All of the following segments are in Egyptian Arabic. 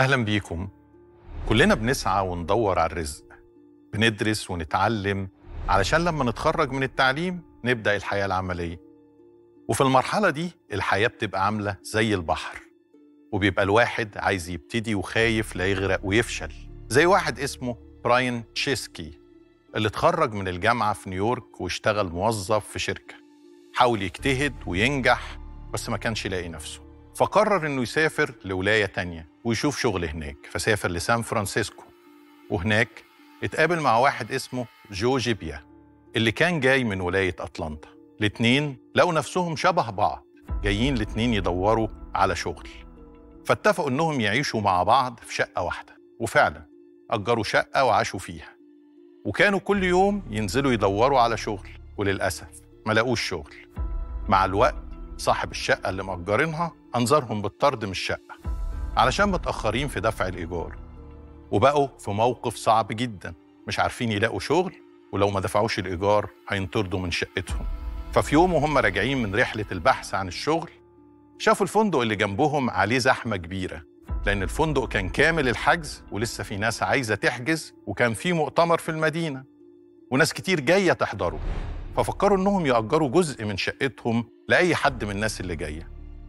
أهلا بيكم كلنا بنسعى وندور على الرزق بندرس ونتعلم علشان لما نتخرج من التعليم نبدأ الحياة العملية وفي المرحلة دي الحياة بتبقى عاملة زي البحر وبيبقى الواحد عايز يبتدي وخايف لا يغرق ويفشل زي واحد اسمه براين تشيسكي اللي اتخرج من الجامعة في نيويورك واشتغل موظف في شركة حاول يجتهد وينجح بس ما كانش لاقي نفسه فقرر انه يسافر لولاية تانية ويشوف شغل هناك فسافر لسان فرانسيسكو وهناك اتقابل مع واحد اسمه جو جيبيا اللي كان جاي من ولاية أطلانتا الاتنين لقوا نفسهم شبه بعض جايين الاتنين يدوروا على شغل فاتفقوا انهم يعيشوا مع بعض في شقة واحدة وفعلا أجروا شقة وعاشوا فيها وكانوا كل يوم ينزلوا يدوروا على شغل وللأسف ما لقوش شغل مع الوقت صاحب الشقة اللي مأجرينها أنظرهم بالطرد من الشقة علشان متأخرين في دفع الإيجار وبقوا في موقف صعب جدا مش عارفين يلاقوا شغل ولو ما دفعوش الإيجار هينطردوا من شقتهم ففي يوم وهم راجعين من رحلة البحث عن الشغل شافوا الفندق اللي جنبهم عليه زحمة كبيرة لأن الفندق كان كامل الحجز ولسه في ناس عايزة تحجز وكان في مؤتمر في المدينة وناس كتير جاية تحضره ففكروا إنهم يأجروا جزء من شقتهم لأي حد من الناس اللي جاية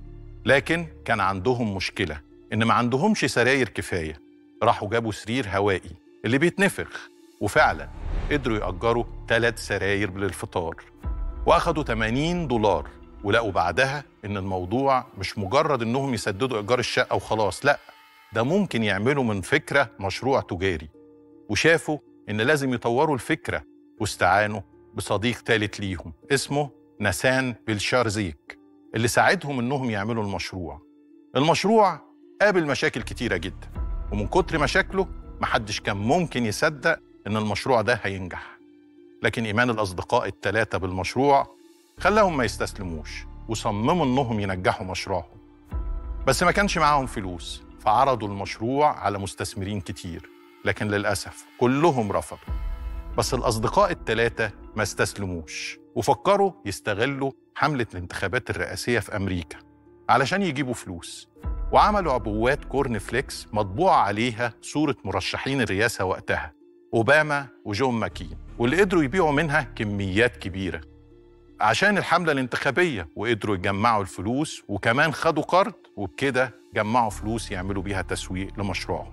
لكن كان عندهم مشكلة إن ما عندهمش سراير كفاية راحوا جابوا سرير هوائي اللي بيتنفخ وفعلا قدروا يأجروا ثلاث سراير للفطار وأخدوا 80 دولار ولقوا بعدها إن الموضوع مش مجرد إنهم يسددوا إيجار الشقة وخلاص لأ ده ممكن يعملوا من فكرة مشروع تجاري وشافوا إن لازم يطوروا الفكرة واستعانوا بصديق ثالث ليهم اسمه نسان بلشارزيك اللي ساعدهم إنهم يعملوا المشروع المشروع قابل مشاكل كتيرة جدا ومن كتر مشاكله محدش كان ممكن يصدق إن المشروع ده هينجح لكن إيمان الأصدقاء الثلاثة بالمشروع خلاهم ما يستسلموش وصمموا إنهم ينجحوا مشروعهم بس ما كانش معاهم فلوس فعرضوا المشروع على مستثمرين كتير لكن للأسف كلهم رفضوا بس الأصدقاء الثلاثة ما استسلموش وفكروا يستغلوا حملة الانتخابات الرئاسية في أمريكا علشان يجيبوا فلوس وعملوا عبوات كورن فليكس مطبوع عليها صورة مرشحين الرئاسة وقتها أوباما وجون ماكين واللي قدروا يبيعوا منها كميات كبيرة عشان الحملة الانتخابية وقدروا يجمعوا الفلوس وكمان خدوا قرض وبكده جمعوا فلوس يعملوا بيها تسويق لمشروعهم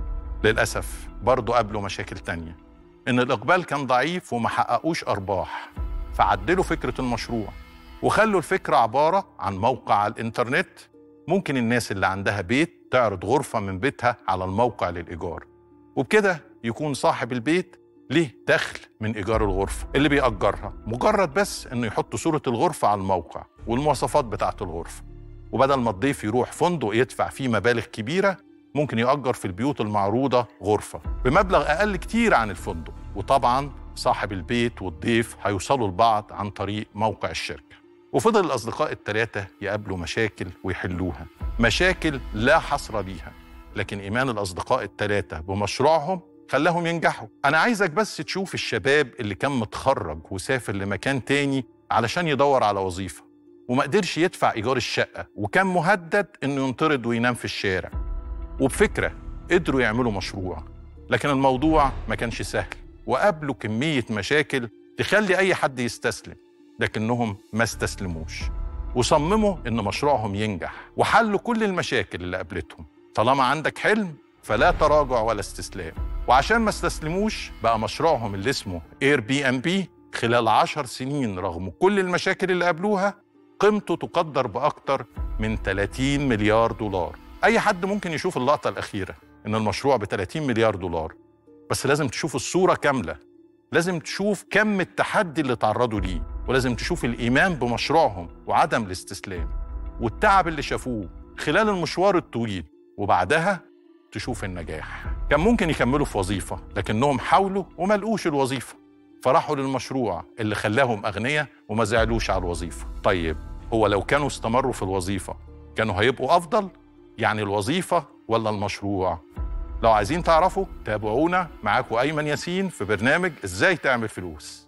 للأسف برضو قابلوا مشاكل تانية إن الإقبال كان ضعيف وما حققوش أرباح فعدلوا فكرة المشروع وخلوا الفكرة عبارة عن موقع على الإنترنت ممكن الناس اللي عندها بيت تعرض غرفة من بيتها على الموقع للإيجار وبكده يكون صاحب البيت ليه دخل من إيجار الغرفة اللي بيأجرها مجرد بس إنه يحط صورة الغرفة على الموقع والمواصفات بتاعة الغرفة وبدل ما الضيف يروح فندق يدفع فيه مبالغ كبيرة ممكن يأجر في البيوت المعروضة غرفة بمبلغ أقل كتير عن الفندق وطبعا صاحب البيت والضيف هيوصلوا لبعض عن طريق موقع الشركة وفضل الأصدقاء الثلاثة يقابلوا مشاكل ويحلوها مشاكل لا حصر ليها لكن إيمان الأصدقاء الثلاثة بمشروعهم خلاهم ينجحوا أنا عايزك بس تشوف الشباب اللي كان متخرج وسافر لمكان تاني علشان يدور على وظيفة وما قدرش يدفع إيجار الشقة وكان مهدد إنه ينطرد وينام في الشارع وبفكرة قدروا يعملوا مشروع لكن الموضوع ما كانش سهل وقابلوا كمية مشاكل تخلي أي حد يستسلم لكنهم ما استسلموش وصمموا إن مشروعهم ينجح وحلوا كل المشاكل اللي قابلتهم طالما عندك حلم فلا تراجع ولا استسلام وعشان ما استسلموش بقى مشروعهم اللي اسمه اير بي ام بي خلال عشر سنين رغم كل المشاكل اللي قابلوها قيمته تقدر بأكتر من 30 مليار دولار أي حد ممكن يشوف اللقطة الأخيرة إن المشروع ب 30 مليار دولار بس لازم تشوف الصورة كاملة لازم تشوف كم التحدي اللي تعرضوا ليه ولازم تشوف الإيمان بمشروعهم وعدم الاستسلام والتعب اللي شافوه خلال المشوار الطويل وبعدها تشوف النجاح كان ممكن يكملوا في وظيفة لكنهم حاولوا وما لقوش الوظيفة فراحوا للمشروع اللي خلاهم أغنياء وما زعلوش على الوظيفة طيب هو لو كانوا استمروا في الوظيفة كانوا هيبقوا أفضل يعني الوظيفة ولا المشروع لو عايزين تعرفوا تابعونا معاكم أيمن ياسين في برنامج إزاي تعمل فلوس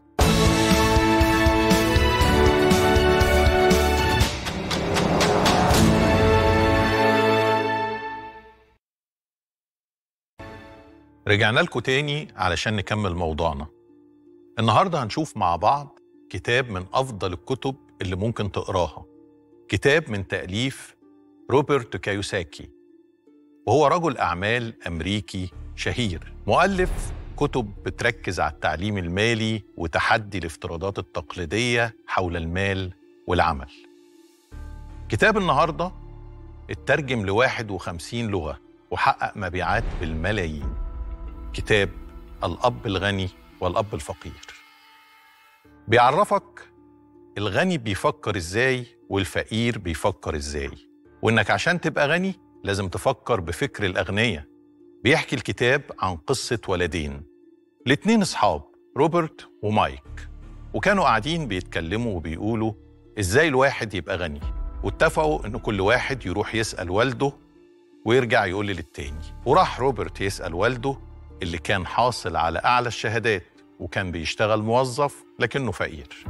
رجعنا لكم تاني علشان نكمل موضوعنا النهاردة هنشوف مع بعض كتاب من أفضل الكتب اللي ممكن تقراها كتاب من تأليف روبرت كايوساكي وهو رجل أعمال أمريكي شهير مؤلف كتب بتركز على التعليم المالي وتحدي الافتراضات التقليدية حول المال والعمل كتاب النهاردة اترجم لواحد وخمسين لغة وحقق مبيعات بالملايين كتاب الأب الغني والأب الفقير بيعرفك الغني بيفكر ازاي والفقير بيفكر ازاي وانك عشان تبقى غني لازم تفكر بفكر الأغنياء بيحكي الكتاب عن قصة ولدين الاتنين أصحاب روبرت ومايك وكانوا قاعدين بيتكلموا وبيقولوا ازاي الواحد يبقى غني واتفقوا ان كل واحد يروح يسأل والده ويرجع يقول للتاني وراح روبرت يسأل والده اللي كان حاصل على أعلى الشهادات وكان بيشتغل موظف لكنه فقير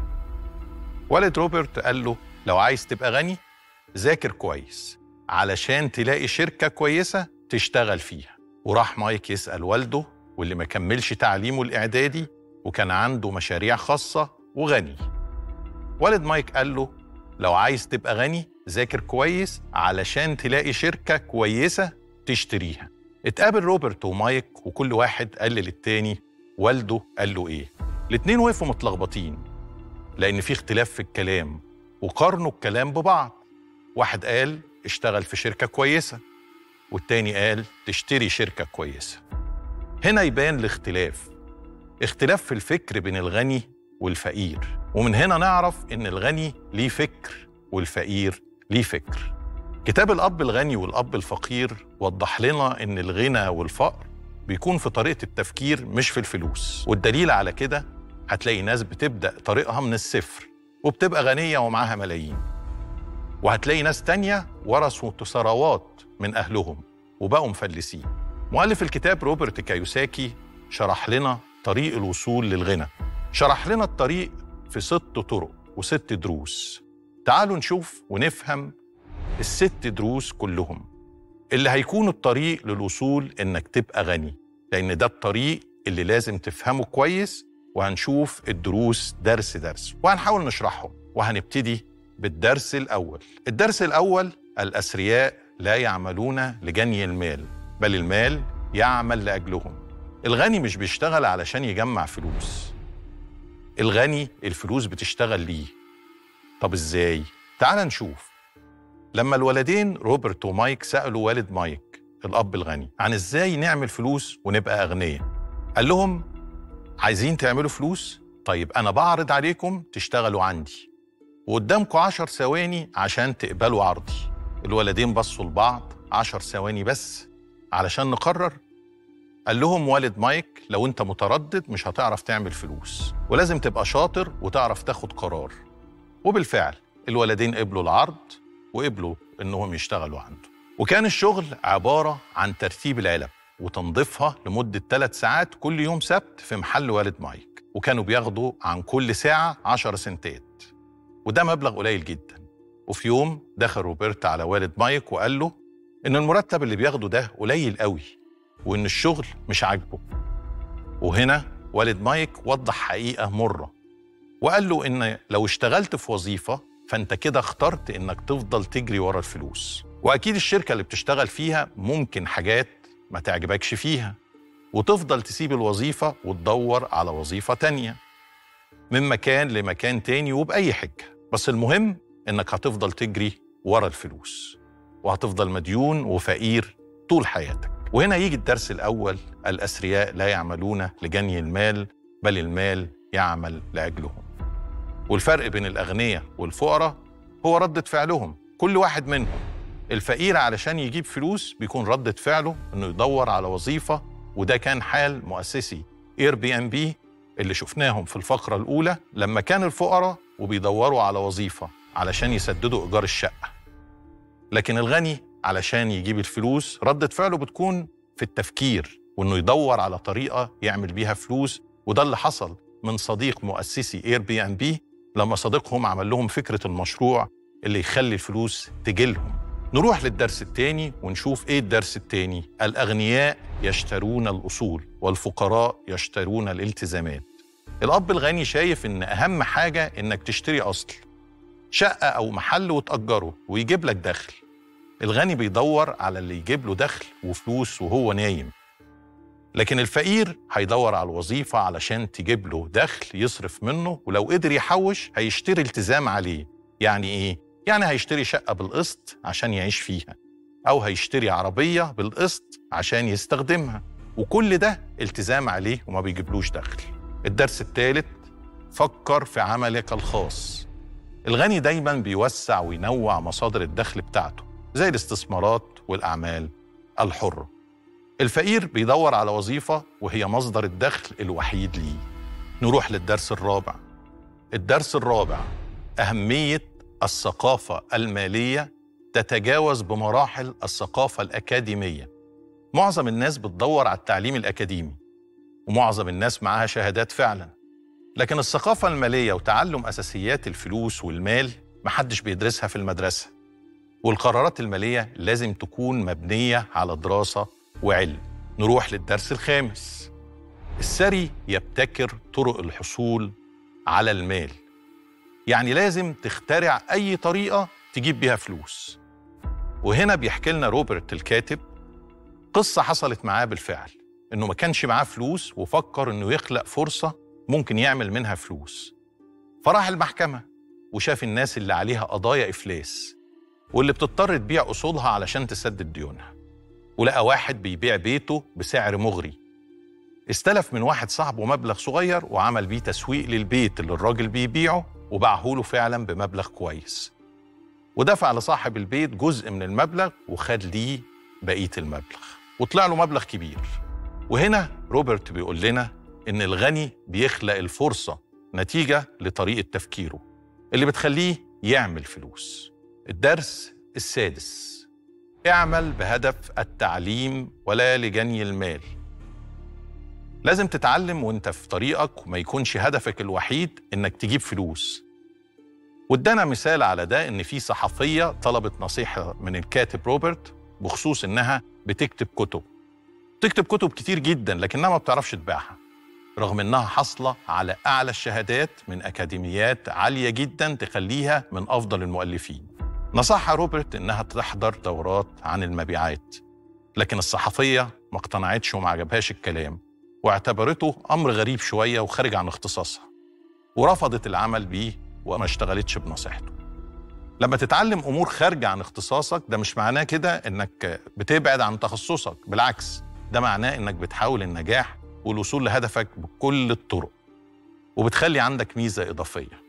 والد روبرت قال له لو عايز تبقى غني ذاكر كويس علشان تلاقي شركة كويسة تشتغل فيها وراح مايك يسأل والده واللي ما كملش تعليمه الإعدادي وكان عنده مشاريع خاصة وغني والد مايك قال له لو عايز تبقى غني ذاكر كويس علشان تلاقي شركة كويسة تشتريها اتقابل روبرت ومايك وكل واحد قال للتاني والده قال له ايه الاتنين وقفوا متلخبطين لأن في اختلاف في الكلام وقارنوا الكلام ببعض واحد قال اشتغل في شركة كويسة والتاني قال تشتري شركة كويسة هنا يبان الاختلاف اختلاف في الفكر بين الغني والفقير ومن هنا نعرف ان الغني ليه فكر والفقير ليه فكر كتاب الاب الغني والاب الفقير وضح لنا ان الغنى والفقر بيكون في طريقه التفكير مش في الفلوس والدليل على كده هتلاقي ناس بتبدا طريقها من الصفر وبتبقى غنيه ومعاها ملايين وهتلاقي ناس تانية ورثوا ثروات من اهلهم وبقوا مفلسين مؤلف الكتاب روبرت كايوساكي شرح لنا طريق الوصول للغنى شرح لنا الطريق في ست طرق وست دروس تعالوا نشوف ونفهم الست دروس كلهم اللي هيكون الطريق للوصول انك تبقى غني لان ده الطريق اللي لازم تفهمه كويس وهنشوف الدروس درس درس وهنحاول نشرحهم وهنبتدي بالدرس الاول الدرس الاول الاثرياء لا يعملون لجني المال بل المال يعمل لاجلهم الغني مش بيشتغل علشان يجمع فلوس الغني الفلوس بتشتغل ليه طب ازاي تعال نشوف لما الولدين روبرت ومايك سألوا والد مايك الأب الغني عن إزاي نعمل فلوس ونبقى أغنياء قال لهم عايزين تعملوا فلوس؟ طيب أنا بعرض عليكم تشتغلوا عندي وقدامكم عشر ثواني عشان تقبلوا عرضي الولدين بصوا لبعض عشر ثواني بس علشان نقرر قال لهم والد مايك لو انت متردد مش هتعرف تعمل فلوس ولازم تبقى شاطر وتعرف تاخد قرار وبالفعل الولدين قبلوا العرض وقبلوا انهم يشتغلوا عنده وكان الشغل عبارة عن ترتيب العلب وتنظيفها لمدة ثلاث ساعات كل يوم سبت في محل والد مايك وكانوا بياخدوا عن كل ساعة عشر سنتات وده مبلغ قليل جدا وفي يوم دخل روبرت على والد مايك وقال له إن المرتب اللي بياخده ده قليل قوي وإن الشغل مش عاجبه وهنا والد مايك وضح حقيقة مرة وقال له إن لو اشتغلت في وظيفة فأنت كده اخترت إنك تفضل تجري ورا الفلوس وأكيد الشركة اللي بتشتغل فيها ممكن حاجات ما تعجبكش فيها وتفضل تسيب الوظيفة وتدور على وظيفة تانية من مكان لمكان تاني وبأي حجة بس المهم إنك هتفضل تجري ورا الفلوس وهتفضل مديون وفقير طول حياتك وهنا يجي الدرس الأول الأثرياء لا يعملون لجني المال بل المال يعمل لأجلهم والفرق بين الأغنياء والفقراء هو ردة فعلهم كل واحد منهم الفقير علشان يجيب فلوس بيكون ردة فعله إنه يدور على وظيفة وده كان حال مؤسسي اير بي ام بي اللي شفناهم في الفقرة الأولى لما كان الفقراء وبيدوروا على وظيفة علشان يسددوا إيجار الشقة لكن الغني علشان يجيب الفلوس ردة فعله بتكون في التفكير وإنه يدور على طريقة يعمل بيها فلوس وده اللي حصل من صديق مؤسسي اير بي ام بي لما صديقهم عمل لهم فكرة المشروع اللي يخلي الفلوس تجيلهم نروح للدرس الثاني ونشوف ايه الدرس الثاني الاغنياء يشترون الاصول والفقراء يشترون الالتزامات الاب الغني شايف ان اهم حاجه انك تشتري اصل شقه او محل وتاجره ويجيب لك دخل الغني بيدور على اللي يجيب له دخل وفلوس وهو نايم لكن الفقير هيدور على الوظيفة علشان تجيب له دخل يصرف منه ولو قدر يحوش هيشتري التزام عليه يعني إيه؟ يعني هيشتري شقة بالقسط عشان يعيش فيها أو هيشتري عربية بالقسط عشان يستخدمها وكل ده التزام عليه وما بيجيبلوش دخل الدرس الثالث فكر في عملك الخاص الغني دايما بيوسع وينوع مصادر الدخل بتاعته زي الاستثمارات والأعمال الحرة الفقير بيدور على وظيفة وهي مصدر الدخل الوحيد ليه نروح للدرس الرابع الدرس الرابع أهمية الثقافة المالية تتجاوز بمراحل الثقافة الأكاديمية معظم الناس بتدور على التعليم الأكاديمي ومعظم الناس معاها شهادات فعلا لكن الثقافة المالية وتعلم أساسيات الفلوس والمال محدش بيدرسها في المدرسة والقرارات المالية لازم تكون مبنية على دراسة وعلم نروح للدرس الخامس الثري يبتكر طرق الحصول على المال يعني لازم تخترع أي طريقة تجيب بيها فلوس وهنا بيحكي لنا روبرت الكاتب قصة حصلت معاه بالفعل إنه ما كانش معاه فلوس وفكر إنه يخلق فرصة ممكن يعمل منها فلوس فراح المحكمة وشاف الناس اللي عليها قضايا إفلاس واللي بتضطر تبيع أصولها علشان تسدد ديونها ولقى واحد بيبيع بيته بسعر مغري استلف من واحد صاحبه مبلغ صغير وعمل بيه تسويق للبيت اللي الراجل بيبيعه وباعه له فعلا بمبلغ كويس ودفع لصاحب البيت جزء من المبلغ وخد ليه بقية المبلغ وطلع له مبلغ كبير وهنا روبرت بيقول لنا إن الغني بيخلق الفرصة نتيجة لطريقة تفكيره اللي بتخليه يعمل فلوس الدرس السادس اعمل بهدف التعليم ولا لجني المال لازم تتعلم وانت في طريقك وما يكونش هدفك الوحيد انك تجيب فلوس وادانا مثال على ده ان في صحفيه طلبت نصيحه من الكاتب روبرت بخصوص انها بتكتب كتب تكتب كتب كتير جدا لكنها ما بتعرفش تبيعها رغم انها حاصله على اعلى الشهادات من اكاديميات عاليه جدا تخليها من افضل المؤلفين نصحها روبرت انها تحضر دورات عن المبيعات لكن الصحفيه ما اقتنعتش وما عجبهاش الكلام واعتبرته امر غريب شويه وخارج عن اختصاصها ورفضت العمل بيه وما اشتغلتش بنصيحته لما تتعلم امور خارجه عن اختصاصك ده مش معناه كده انك بتبعد عن تخصصك بالعكس ده معناه انك بتحاول النجاح والوصول لهدفك بكل الطرق وبتخلي عندك ميزه اضافيه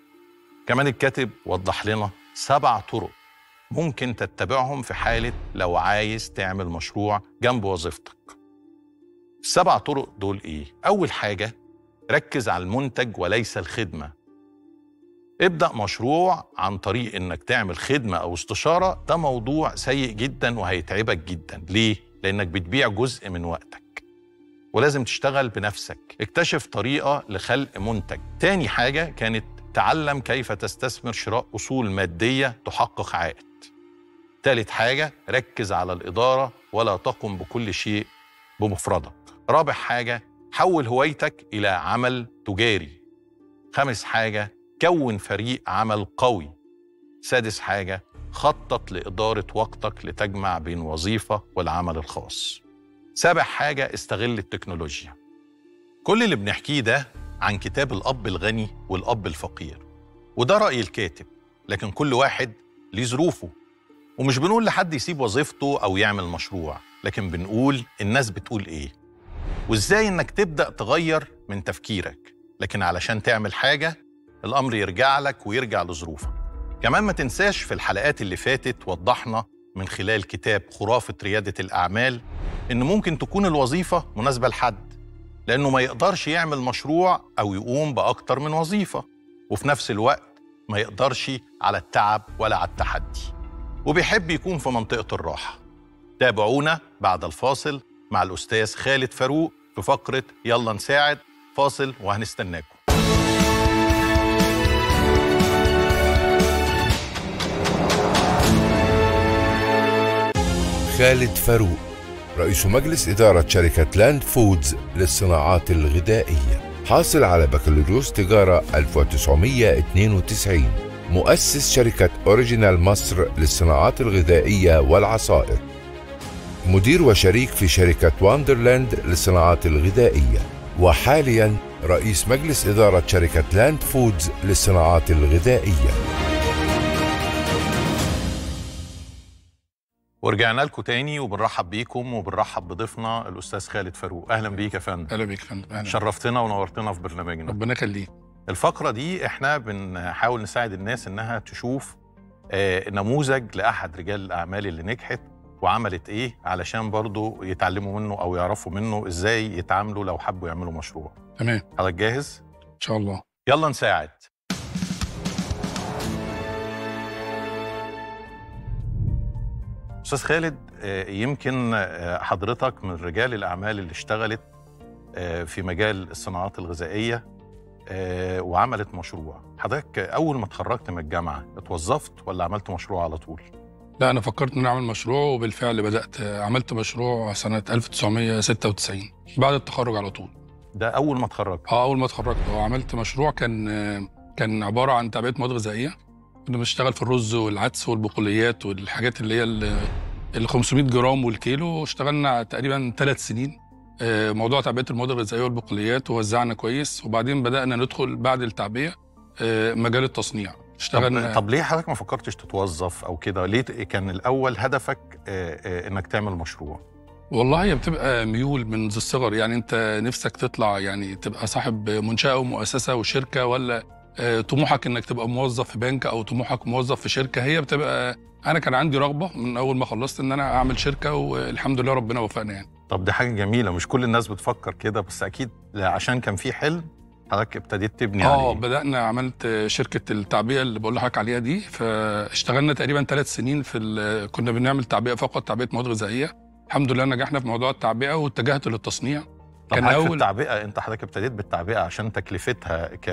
كمان الكاتب وضح لنا سبع طرق ممكن تتبعهم في حالة لو عايز تعمل مشروع جنب وظيفتك السبع طرق دول إيه؟ أول حاجة ركز على المنتج وليس الخدمة ابدأ مشروع عن طريق إنك تعمل خدمة أو استشارة ده موضوع سيء جدا وهيتعبك جدا ليه؟ لأنك بتبيع جزء من وقتك ولازم تشتغل بنفسك اكتشف طريقة لخلق منتج تاني حاجة كانت تعلم كيف تستثمر شراء أصول مادية تحقق عائد ثالث حاجة ركز على الإدارة ولا تقم بكل شيء بمفردك رابع حاجة حول هوايتك إلى عمل تجاري خامس حاجة كون فريق عمل قوي سادس حاجة خطط لإدارة وقتك لتجمع بين وظيفة والعمل الخاص سابع حاجة استغل التكنولوجيا كل اللي بنحكيه ده عن كتاب الأب الغني والأب الفقير وده رأي الكاتب لكن كل واحد ليه ظروفه ومش بنقول لحد يسيب وظيفته أو يعمل مشروع لكن بنقول الناس بتقول إيه وإزاي إنك تبدأ تغير من تفكيرك لكن علشان تعمل حاجة الأمر يرجع لك ويرجع لظروفك كمان ما تنساش في الحلقات اللي فاتت وضحنا من خلال كتاب خرافة ريادة الأعمال إن ممكن تكون الوظيفة مناسبة لحد لأنه ما يقدرش يعمل مشروع أو يقوم بأكتر من وظيفة وفي نفس الوقت ما يقدرش على التعب ولا على التحدي وبيحب يكون في منطقة الراحة تابعونا بعد الفاصل مع الأستاذ خالد فاروق في فقرة يلا نساعد فاصل وهنستناكم خالد فاروق رئيس مجلس إدارة شركة لاند فودز للصناعات الغذائية حاصل على بكالوريوس تجارة 1992 مؤسس شركة أوريجينال مصر للصناعات الغذائية والعصائر مدير وشريك في شركة واندرلاند للصناعات الغذائية وحاليا رئيس مجلس إدارة شركة لاند فودز للصناعات الغذائية ورجعنا لكم تاني وبنرحب بيكم وبنرحب بضيفنا الاستاذ خالد فاروق اهلا بيك يا فندم اهلا بيك يا فندم اهلا شرفتنا ونورتنا في برنامجنا ربنا يخليك الفقره دي احنا بنحاول نساعد الناس انها تشوف آه، نموذج لاحد رجال الاعمال اللي نجحت وعملت ايه علشان برضو يتعلموا منه او يعرفوا منه ازاي يتعاملوا لو حبوا يعملوا مشروع تمام حضرتك جاهز ان شاء الله يلا نساعد استاذ خالد آه، يمكن آه، حضرتك من رجال الاعمال اللي اشتغلت آه، في مجال الصناعات الغذائيه آه، وعملت مشروع حضرتك اول ما اتخرجت من الجامعه اتوظفت ولا عملت مشروع على طول لا انا فكرت ان أنا اعمل مشروع وبالفعل بدات عملت مشروع سنه 1996 بعد التخرج على طول ده اول ما اتخرجت اه اول ما اتخرجت اه عملت مشروع كان كان عباره عن تعبئه مواد غذائيه كنا بنشتغل في الرز والعدس والبقوليات والحاجات اللي هي ال- ال 500 جرام والكيلو اشتغلنا تقريبا ثلاث سنين آه، موضوع تعبئه المواد الغذائيه والبقوليات ووزعنا كويس وبعدين بدانا ندخل بعد التعبئه آه، مجال التصنيع طب, اشتغلنا طب ليه حضرتك ما فكرتش تتوظف او كده ليه ت- كان الاول هدفك آه، آه، انك تعمل مشروع والله هي بتبقى ميول من ذي الصغر يعني انت نفسك تطلع يعني تبقى صاحب منشأة ومؤسسة وشركة ولا آه، طموحك انك تبقى موظف في بنك او طموحك موظف في شركة هي بتبقى انا كان عندي رغبة من اول ما خلصت ان انا اعمل شركة والحمد لله ربنا وفقنا يعني طب دي حاجه جميله مش كل الناس بتفكر كده بس اكيد عشان كان في حلم حضرتك ابتديت تبني اه عليه بدأنا عملت شركة التعبئة اللي بقول لحضرتك عليها دي فاشتغلنا تقريبا ثلاث سنين في ال- كنا بنعمل تعبئة فقط تعبئة مواد غذائية الحمد لله نجحنا في موضوع التعبئة واتجهت للتصنيع طب كان حضرتك في أول- التعبئه انت حضرتك ابتديت بالتعبئه عشان تكلفتها ك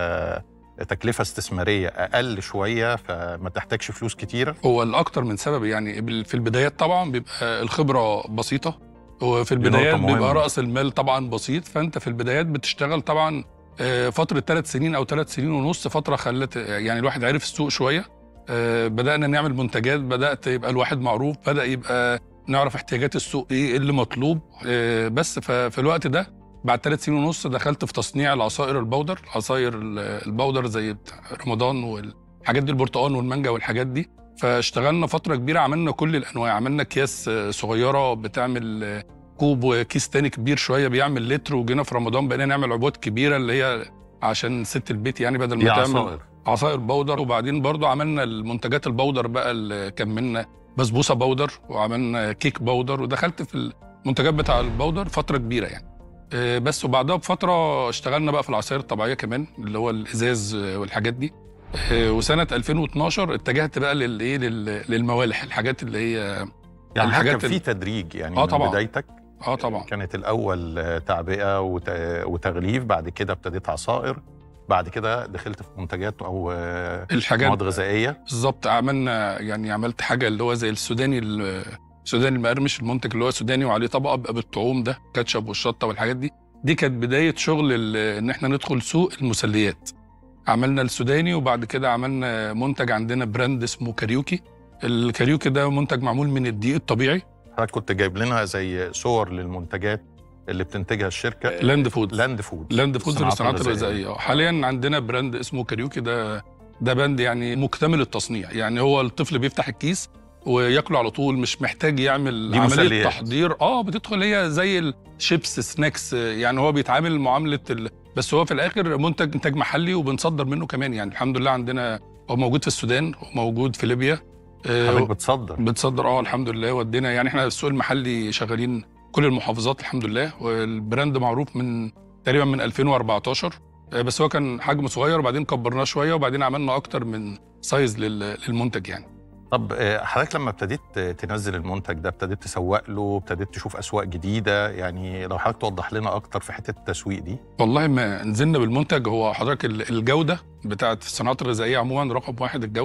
ك تكلفه استثماريه اقل شويه فما تحتاجش فلوس كتيره هو الأكتر من سبب يعني بال- في البدايات طبعا بيبقى الخبرة بسيطة وفي دي البدايات نقطة مهمة. بيبقى رأس المال طبعا بسيط فأنت في البدايات بتشتغل طبعا آه، فترة ثلاث سنين أو ثلاث سنين ونص فترة خلت يعني الواحد عرف السوق شوية آه، بدأنا نعمل منتجات بدأت يبقى الواحد معروف بدأ يبقى نعرف احتياجات السوق إيه إيه اللي مطلوب آه، بس ففي الوقت ده بعد ثلاث سنين ونص دخلت في تصنيع العصائر البودر عصاير ال- البودر زي بتاع رمضان والحاجات دي البرتقال والمانجا والحاجات دي فاشتغلنا فترة كبيرة عملنا كل الأنواع عملنا أكياس آه، صغيرة بتعمل آه، كوب وكيس تاني كبير شوية بيعمل لتر وجينا في رمضان بقينا نعمل عبوات كبيرة اللي هي عشان ست البيت يعني بدل دي ما تعمل عصائر عصائر بودر وبعدين برضو عملنا المنتجات البودر بقى اللي كملنا بسبوسة بودر وعملنا كيك بودر ودخلت في المنتجات بتاع البودر فترة كبيرة يعني آه، بس وبعدها بفترة اشتغلنا بقى في العصائر الطبيعية كمان اللي هو الإزاز آه، والحاجات دي آه، وسنة 2012 اتجهت بقى للايه لل- للموالح الحاجات اللي هي يعني الحاجات الحاجات كان في ال- تدريج يعني آه من طبعاً. بدايتك اه طبعا كانت الاول آه، تعبئه وت- وتغليف بعد كده ابتديت عصائر بعد كده دخلت في منتجات او آه، الحاجات مواد غذائيه بالظبط عملنا يعني عملت حاجه اللي هو زي السوداني ال- السوداني المقرمش المنتج اللي هو سوداني وعليه طبقه بقى بالطعوم ده كاتشب والشطه والحاجات دي دي كانت بدايه شغل ال- ان احنا ندخل سوق المسليات عملنا السوداني وبعد كده عملنا منتج عندنا براند اسمه كاريوكي الكاريوكي ده منتج معمول من الدقيق الطبيعي حضرتك كنت جايب لنا زي صور للمنتجات اللي بتنتجها الشركه لاند فود لاند فود لاند فود الصناعات للصناعات الغذائية. الغذائيه حاليا عندنا براند اسمه كاريوكي ده ده براند يعني مكتمل التصنيع يعني هو الطفل بيفتح الكيس وياكله على طول مش محتاج يعمل دي عمليه مسليات. تحضير اه بتدخل هي زي الشيبس سناكس يعني هو بيتعامل معامله ال... بس هو في الاخر منتج انتاج محلي وبنصدر منه كمان يعني الحمد لله عندنا هو موجود في السودان وموجود في ليبيا آه، حضرتك بتصدر بتصدر اه الحمد لله ودينا يعني احنا السوق المحلي شغالين كل المحافظات الحمد لله والبراند معروف من تقريبا من 2014 آه، بس هو كان حجمه صغير وبعدين كبرناه شويه وبعدين عملنا اكتر من سايز لل- للمنتج يعني طب آه، حضرتك لما ابتديت تنزل المنتج ده ابتديت تسوق له ابتديت تشوف اسواق جديده يعني لو حضرتك توضح لنا اكتر في حته التسويق دي والله ما نزلنا بالمنتج هو حضرتك ال- الجوده بتاعت الصناعات الغذائيه عموما رقم واحد الجوده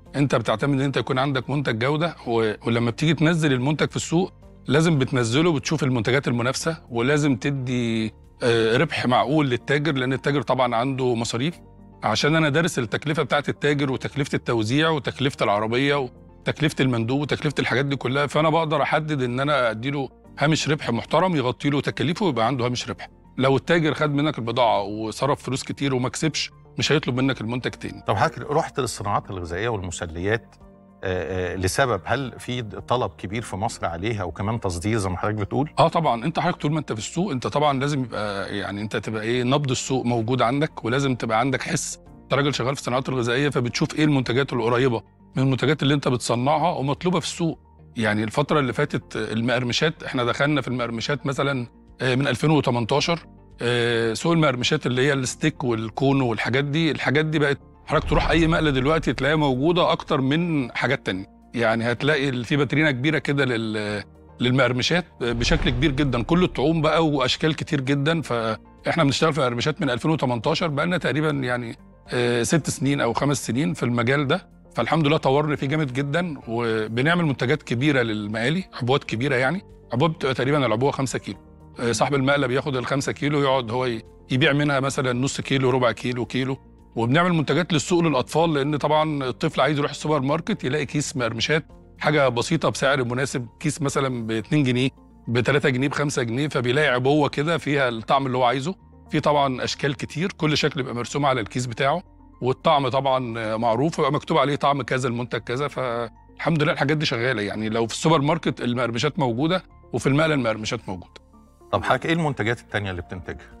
انت بتعتمد ان انت يكون عندك منتج جوده و... ولما بتيجي تنزل المنتج في السوق لازم بتنزله بتشوف المنتجات المنافسه ولازم تدي آه، ربح معقول للتاجر لان التاجر طبعا عنده مصاريف عشان انا دارس التكلفه بتاعت التاجر وتكلفه التوزيع وتكلفه العربيه وتكلفه المندوب وتكلفه الحاجات دي كلها فانا بقدر احدد ان انا اديله هامش ربح محترم يغطي له تكاليفه ويبقى عنده هامش ربح لو التاجر خد منك البضاعه وصرف فلوس كتير وما كسبش مش هيطلب منك المنتج تاني طب حضرتك رحت للصناعات الغذائيه والمسليات آه، آه، لسبب هل في طلب كبير في مصر عليها وكمان تصدير زي ما حضرتك بتقول؟ اه طبعا انت حضرتك طول ما انت في السوق انت طبعا لازم يبقى يعني انت تبقى ايه نبض السوق موجود عندك ولازم تبقى عندك حس انت راجل شغال في الصناعات الغذائيه فبتشوف ايه المنتجات القريبه من المنتجات اللي انت بتصنعها ومطلوبه في السوق يعني الفتره اللي فاتت المقرمشات احنا دخلنا في المقرمشات مثلا آه، من 2018 آه، سوق المقرمشات اللي هي الستيك والكون والحاجات دي الحاجات دي بقت حضرتك تروح اي مقله دلوقتي تلاقيها موجوده اكتر من حاجات تانية يعني هتلاقي في باترينا كبيره كده لل للمقرمشات بشكل كبير جدا كل الطعوم بقى واشكال كتير جدا فاحنا بنشتغل في المقرمشات من 2018 بقى لنا تقريبا يعني آه، ست سنين او خمس سنين في المجال ده فالحمد لله طورنا فيه جامد جدا وبنعمل منتجات كبيره للمقالي عبوات كبيره يعني عبوات بتبقى تقريبا العبوه 5 كيلو آه، صاحب المقله بياخد ال 5 كيلو يقعد هو ي- يبيع منها مثلا نص كيلو ربع كيلو كيلو وبنعمل منتجات للسوق للاطفال لان طبعا الطفل عايز يروح السوبر ماركت يلاقي كيس مقرمشات حاجه بسيطه بسعر مناسب كيس مثلا ب 2 جنيه ب 3 جنيه ب 5 جنيه فبيلاقي عبوه كده فيها الطعم اللي هو عايزه في طبعا اشكال كتير كل شكل بيبقى مرسوم على الكيس بتاعه والطعم طبعا معروف ويبقى مكتوب عليه طعم كذا المنتج كذا فالحمد لله الحاجات دي شغاله يعني لو في السوبر ماركت المقرمشات موجوده وفي المقله المقرمشات موجوده طب حضرتك ايه المنتجات التانية اللي بتنتجها؟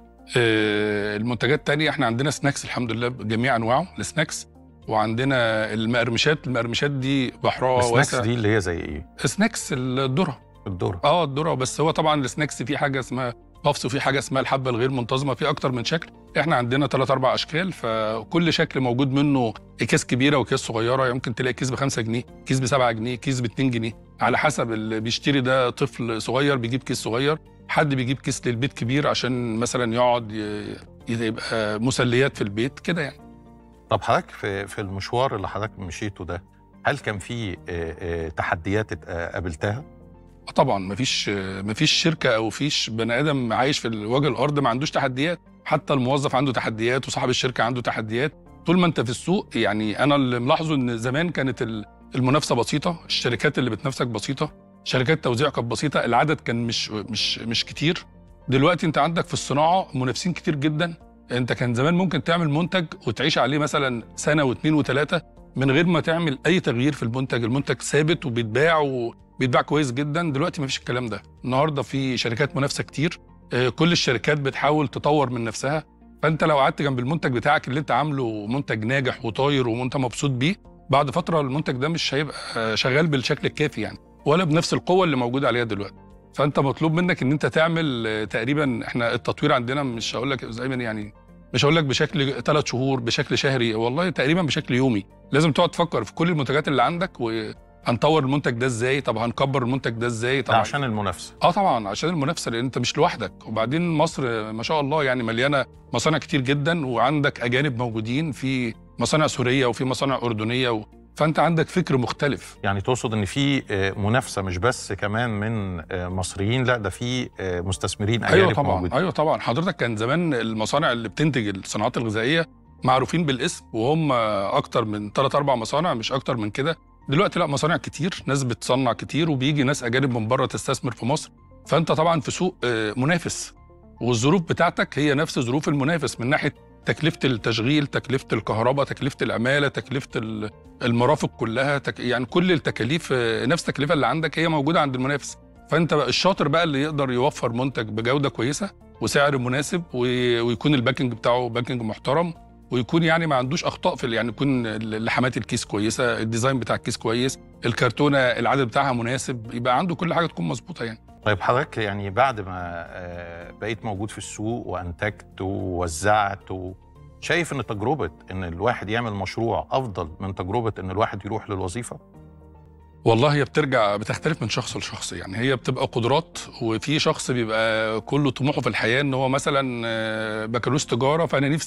آه، المنتجات التانية احنا عندنا سناكس الحمد لله بجميع انواعه السناكس وعندنا المقرمشات المقرمشات دي بحرها السناكس واسع دي اللي هي زي ايه؟ سناكس الذره الذره اه الذره بس هو طبعا السناكس في حاجه اسمها بافس وفي حاجه اسمها الحبه الغير منتظمه في اكتر من شكل احنا عندنا ثلاث اربع اشكال فكل شكل موجود منه اكياس كبيره واكياس صغيره يمكن تلاقي كيس ب 5 جنيه كيس ب 7 جنيه كيس ب 2 جنيه على حسب اللي بيشتري ده طفل صغير بيجيب كيس صغير حد بيجيب كيس للبيت كبير عشان مثلا يقعد ي- يبقى مسليات في البيت كده يعني طب حضرتك في في المشوار اللي حضرتك مشيته ده هل كان في آه، آه، تحديات ات- آه، قابلتها؟ آه طبعا مفيش مفيش شركه او فيش بني ادم عايش في وجه الارض ما عندوش تحديات حتى الموظف عنده تحديات وصاحب الشركه عنده تحديات طول ما انت في السوق يعني انا اللي ملاحظه ان زمان كانت ال- المنافسه بسيطه الشركات اللي بتنافسك بسيطه شركات توزيع كانت بسيطه العدد كان مش مش مش كتير دلوقتي انت عندك في الصناعه منافسين كتير جدا انت كان زمان ممكن تعمل منتج وتعيش عليه مثلا سنه واثنين وثلاثه من غير ما تعمل اي تغيير في المنتج المنتج ثابت وبيتباع و... بيتباع كويس جدا دلوقتي مفيش الكلام ده النهارده في شركات منافسه كتير آه، كل الشركات بتحاول تطور من نفسها فانت لو قعدت جنب المنتج بتاعك اللي انت عامله منتج ناجح وطاير وانت مبسوط بيه بعد فتره المنتج ده مش هيبقى آه، شغال بالشكل الكافي يعني ولا بنفس القوه اللي موجوده عليها دلوقتي فانت مطلوب منك ان انت تعمل آه، تقريبا احنا التطوير عندنا مش هقول لك زي ما يعني مش هقول لك بشكل ثلاث شهور بشكل شهري والله تقريبا بشكل يومي لازم تقعد تفكر في كل المنتجات اللي عندك وهنطور المنتج ده ازاي طب هنكبر المنتج ده ازاي ده طبعا عشان المنافسه اه طبعا عشان المنافسه لان انت مش لوحدك وبعدين مصر ما شاء الله يعني مليانه مصانع كتير جدا وعندك اجانب موجودين في مصانع سوريه وفي مصانع اردنيه و... فانت عندك فكر مختلف يعني تقصد ان في آه، منافسه مش بس كمان من آه، مصريين لا ده في آه، مستثمرين اجانب ايوه طبعا موجودين. ايوه طبعا حضرتك كان زمان المصانع اللي بتنتج الصناعات الغذائيه معروفين بالاسم وهم اكتر من ثلاث اربع مصانع مش اكتر من كده دلوقتي لا مصانع كتير ناس بتصنع كتير وبيجي ناس اجانب من بره تستثمر في مصر فانت طبعا في سوق آه، منافس والظروف بتاعتك هي نفس ظروف المنافس من ناحيه تكلفه التشغيل تكلفه الكهرباء تكلفه العماله تكلفه ال- المرافق كلها تك... يعني كل التكاليف آه، نفس التكلفه اللي عندك هي موجوده عند المنافس فانت بقى الشاطر بقى اللي يقدر يوفر منتج بجوده كويسه وسعر مناسب و... ويكون الباكنج بتاعه باكنج محترم ويكون يعني ما عندوش اخطاء في ال- يعني يكون ال- لحمات الكيس كويسه الديزاين بتاع الكيس كويس الكرتونه العدد بتاعها مناسب يبقى عنده كل حاجه تكون مظبوطه يعني طيب حضرتك يعني بعد ما آه، بقيت موجود في السوق وانتجت ووزعت و- شايف ان تجربه ان الواحد يعمل مشروع افضل من تجربه ان الواحد يروح للوظيفه؟ والله هي بترجع بتختلف من شخص لشخص يعني هي بتبقى قدرات وفي شخص بيبقى كله طموحه في الحياه ان هو مثلا آه، بكالوريوس تجاره فانا نفسي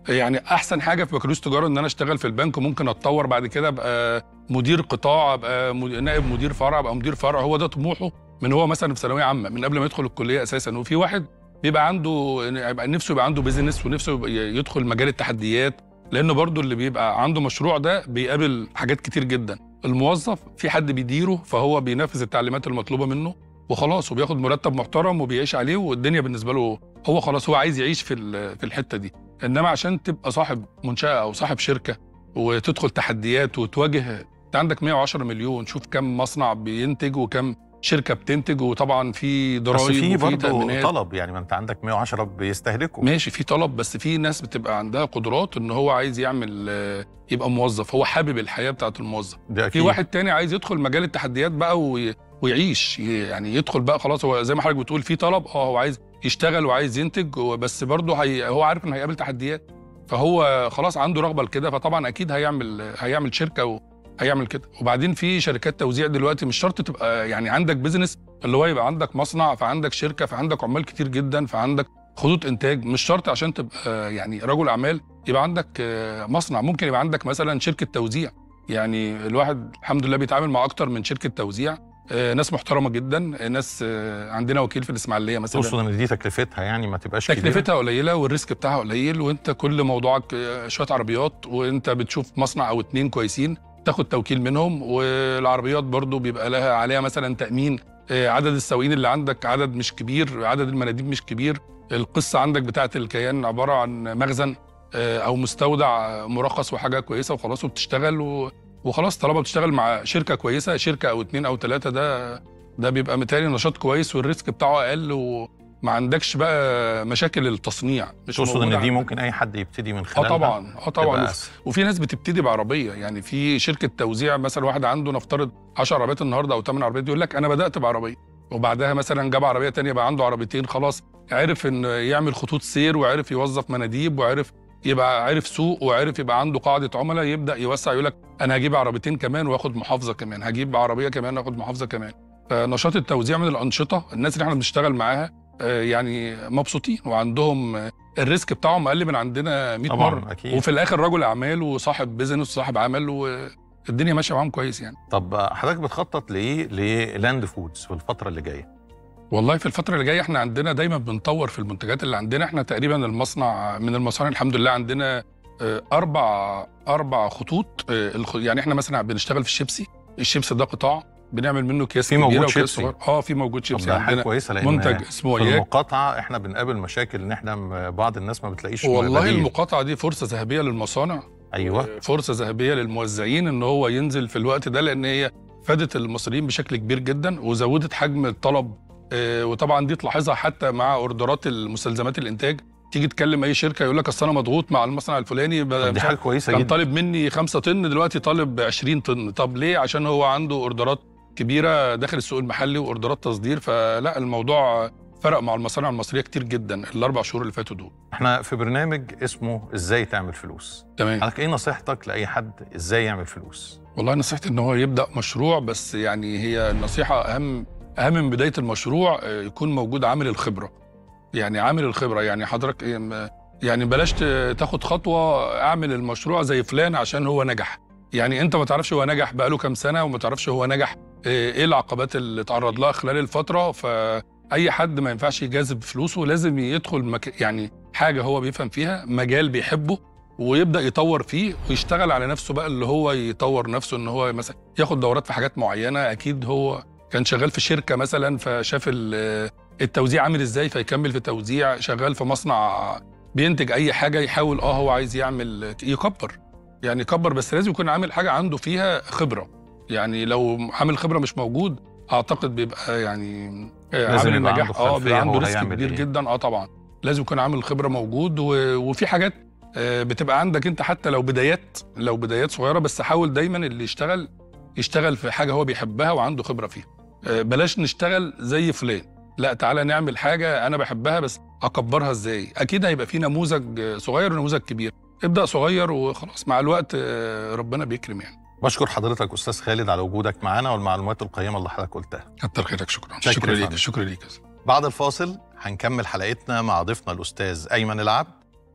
يعني احسن حاجه في بكالوريوس تجاره ان انا اشتغل في البنك وممكن اتطور بعد كده ابقى مدير قطاع ابقى مد- نائب مدير فرع ابقى مدير فرع هو ده طموحه من هو مثلا في ثانويه عامه من قبل ما يدخل الكليه اساسا وفي واحد بيبقى عنده يبقى نفسه يبقى عنده بيزنس ونفسه يبقى يدخل مجال التحديات لانه برضو اللي بيبقى عنده مشروع ده بيقابل حاجات كتير جدا الموظف في حد بيديره فهو بينفذ التعليمات المطلوبه منه وخلاص وبياخد مرتب محترم وبيعيش عليه والدنيا بالنسبه له هو خلاص هو عايز يعيش في ال- في الحته دي انما عشان تبقى صاحب منشاه او صاحب شركه وتدخل تحديات وتواجه انت عندك 110 مليون شوف كم مصنع بينتج وكم شركه بتنتج وطبعا في بس ضرائب في وفي برضه تامينات طلب يعني ما انت عندك 110 بيستهلكوا ماشي في طلب بس في ناس بتبقى عندها قدرات ان هو عايز يعمل آه، يبقى موظف هو حابب الحياه بتاعت الموظف ده في أكيد. واحد تاني عايز يدخل مجال التحديات بقى وي... ويعيش ي- يعني يدخل بقى خلاص هو زي ما حضرتك بتقول في طلب اه هو عايز يشتغل وعايز ينتج و- بس برضه هي... هو عارف انه هيقابل تحديات فهو خلاص عنده رغبه لكده فطبعا اكيد هيعمل هيعمل شركه وهيعمل كده وبعدين في شركات توزيع دلوقتي مش شرط تبقى يعني عندك بيزنس اللي هو يبقى عندك مصنع فعندك شركه فعندك عمال كتير جدا فعندك خطوط انتاج مش شرط عشان تبقى يعني رجل اعمال يبقى عندك آه، مصنع ممكن يبقى عندك مثلا شركه توزيع يعني الواحد الحمد لله بيتعامل مع اكتر من شركه توزيع آه، ناس محترمه جدا آه، ناس آه، عندنا وكيل في الاسماعيليه مثلا تقصد ان دي تكلفتها يعني ما تبقاش كبيرة؟ تكلفتها قليله والريسك بتاعها قليل وانت كل موضوعك آه، شويه عربيات وانت بتشوف مصنع او اتنين كويسين تاخد توكيل منهم والعربيات برضو بيبقى لها عليها مثلا تامين آه، عدد السواقين اللي عندك عدد مش كبير عدد المناديب مش كبير القصه عندك بتاعه الكيان عباره عن مخزن آه، او مستودع مرخص وحاجه كويسه وخلاص وبتشتغل و... وخلاص طالما بتشتغل مع شركه كويسه شركه او اتنين او ثلاثه ده ده بيبقى متهيألي نشاط كويس والريسك بتاعه اقل وما عندكش بقى مشاكل التصنيع مش تقصد موجودة ان دي عندك. ممكن اي حد يبتدي من اه خلالها طبعا اه طبعا تبقى وف- أسهل. وفي ناس بتبتدي بعربيه يعني في شركه توزيع مثلا واحد عنده نفترض 10 عربيات النهارده او 8 عربيات يقول لك انا بدات بعربيه وبعدها مثلا جاب عربيه تانية بقى عنده عربيتين خلاص عرف ان يعمل خطوط سير وعرف يوظف مناديب وعرف يبقى عرف سوق وعرف يبقى عنده قاعده عملاء يبدا يوسع يقول لك انا هجيب عربيتين كمان واخد محافظه كمان هجيب عربيه كمان واخد محافظه كمان فنشاط التوزيع من الانشطه الناس اللي احنا بنشتغل معاها آه، يعني مبسوطين وعندهم آه، الريسك بتاعهم اقل من عندنا 100 طبعا مره اكيد وفي الاخر رجل اعمال وصاحب بيزنس وصاحب عمل والدنيا ماشيه معاهم كويس يعني طب حضرتك بتخطط لايه للاند فودز في الفتره اللي جايه والله في الفتره اللي جايه احنا عندنا دايما بنطور في المنتجات اللي عندنا احنا تقريبا المصنع من المصانع الحمد لله عندنا آه، اربع اربع خطوط آه، الخ- يعني احنا مثلا بنشتغل في الشيبسي الشيبسي ده قطاع بنعمل منه اكياس في كبيره موجود واكياس شيبسي؟ صغيره اه في موجود طب شيبسي ده حاجه عندنا كويسه لان منتج اسمه في اياك المقاطعه احنا بنقابل مشاكل ان احنا م- بعض الناس ما بتلاقيش والله بديل. المقاطعه دي فرصه ذهبيه للمصانع ايوه فرصه ذهبيه للموزعين ان هو ينزل في الوقت ده لان هي فادت المصريين بشكل كبير جدا وزودت حجم الطلب آه، وطبعا دي تلاحظها حتى مع اوردرات المستلزمات الانتاج تيجي تكلم اي شركه يقول لك اصل انا مضغوط مع المصنع الفلاني ب- طب دي مش حاجه عارف كويسه كان جدا طالب مني 5 طن دلوقتي طالب 20 طن طب ليه عشان هو عنده اوردرات كبيره داخل السوق المحلي واوردرات تصدير فلا الموضوع فرق مع المصانع المصريه كتير جدا الاربع شهور اللي فاتوا دول احنا في برنامج اسمه ازاي تعمل فلوس تمام حضرتك ايه نصيحتك لاي حد ازاي يعمل فلوس والله نصيحتي ان هو يبدا مشروع بس يعني هي النصيحه اهم اهم من بدايه المشروع آه، يكون موجود عامل الخبره يعني عامل الخبره يعني حضرتك إيه، م- يعني بلاش ت- تاخد خطوه اعمل المشروع زي فلان عشان هو نجح يعني انت ما تعرفش هو نجح بقاله كام سنه وما تعرفش هو نجح آه، ايه العقبات اللي اتعرض لها خلال الفتره فاي حد ما ينفعش يجازف فلوسه لازم يدخل مك... يعني حاجه هو بيفهم فيها مجال بيحبه ويبدا يطور فيه ويشتغل على نفسه بقى اللي هو يطور نفسه ان هو مثلا ياخد دورات في حاجات معينه اكيد هو كان شغال في شركه مثلا فشاف ال- التوزيع عامل ازاي فيكمل في التوزيع شغال في مصنع بينتج اي حاجه يحاول اه هو عايز يعمل يكبر يعني يكبر بس لازم يكون عامل حاجه عنده فيها خبره يعني لو عامل خبره مش موجود اعتقد بيبقى يعني آه، لازم عامل يبقى النجاح عنده اه خلفية بيبقى عنده هو ريسك هيعمل كبير إيه. جدا اه طبعا لازم يكون عامل خبره موجود و... وفي حاجات آه، بتبقى عندك انت حتى لو بدايات لو بدايات صغيره بس حاول دايما اللي يشتغل يشتغل في حاجه هو بيحبها وعنده خبره فيها آه، بلاش نشتغل زي فلان لا تعالى نعمل حاجه انا بحبها بس اكبرها ازاي اكيد هيبقى في نموذج آه، صغير ونموذج كبير ابدا صغير وخلاص مع الوقت آه، ربنا بيكرم يعني بشكر حضرتك استاذ خالد على وجودك معنا والمعلومات القيمه اللي حضرتك قلتها كتر خيرك شكرا شكرا شكرا يا ليك فندم. شكرا ليك بعد الفاصل هنكمل حلقتنا مع ضيفنا الاستاذ ايمن العبد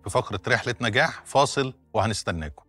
في فقرة رحلة نجاح فاصل وهنستناكم